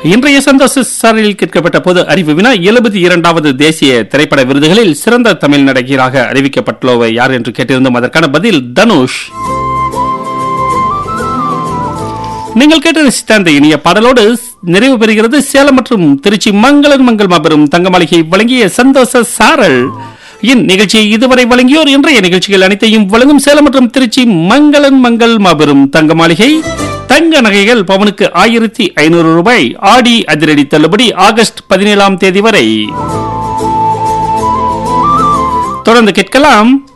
இன்றைய சந்தோஷ சாரில் கேட்கப்பட்ட பொது அறிவு வினா எழுபத்தி இரண்டாவது தேசிய திரைப்பட விருதுகளில் சிறந்த தமிழ் நடிகராக அறிவிக்கப்பட்டுள்ளவர் யார் என்று கேட்டிருந்தோம் அதற்கான பதில் தனுஷ் நீங்கள் கேட்டு ரசித்த அந்த இனிய பாடலோடு நிறைவு பெறுகிறது சேலம் மற்றும் திருச்சி மங்களன் மங்கள் மாபெரும் தங்க மாளிகை வழங்கிய சந்தோஷ சாரல் இந்நிகழ்ச்சியை இதுவரை வழங்கியோர் இன்றைய நிகழ்ச்சிகள் அனைத்தையும் வழங்கும் சேலம் மற்றும் திருச்சி மங்களன் மங்கள் மாபெரும் தங்க மாளிகை தங்க நகைகள் பவனுக்கு ஆயிரத்தி ஐநூறு ரூபாய் ஆடி அதிரடி தள்ளுபடி ஆகஸ்ட் பதினேழாம் தேதி வரை தொடர்ந்து கேட்கலாம்